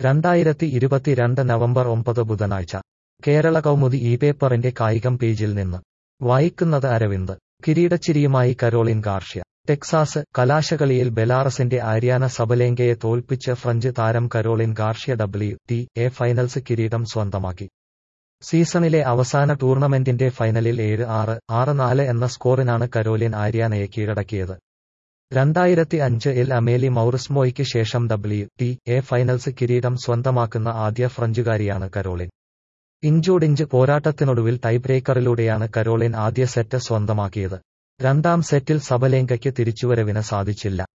രണ്ടായിരത്തി ഇരുപത്തിരണ്ട് നവംബർ ഒമ്പത് ബുധനാഴ്ച കേരള കൗമുദി ഈ പേപ്പറിന്റെ കായികം പേജിൽ നിന്ന് വായിക്കുന്നത് അരവിന്ദ് കിരീടച്ചിരിയുമായി കരോളിൻ ഗാർഷ്യ ടെക്സാസ് കലാശകളിയിൽ ബെലാറസിന്റെ ആര്യാന സബലേങ്കയെ തോൽപ്പിച്ച് ഫ്രഞ്ച് താരം Caroline Garcia W T A finals കിരീടം സ്വന്തമാക്കി സീസണിലെ അവസാന ടൂർണമെന്റിന്റെ ഫൈനലിൽ ഏഴ് ആറ് ആറ് നാല് എന്ന സ്കോറിനാണ് കരോലിൻ ആര്യാനയെ കീഴടക്കിയത് രണ്ടായിരത്തി അഞ്ച് എൽ അമേലി മൗറിസ്മോയ്ക്ക് ശേഷം ഡബ്ല്യു ടി എ ഫൈനൽസ് കിരീടം സ്വന്തമാക്കുന്ന ആദ്യ ഫ്രഞ്ചുകാരിയാണ് കരോളിൻ ഇഞ്ചോടിഞ്ച് പോരാട്ടത്തിനൊടുവിൽ ടൈബ്രേക്കറിലൂടെയാണ് കരോളിൻ ആദ്യ സെറ്റ് സ്വന്തമാക്കിയത് രണ്ടാം സെറ്റിൽ സബലേങ്കയ്ക്ക് തിരിച്ചുവരവിന് സാധിച്ചില്ല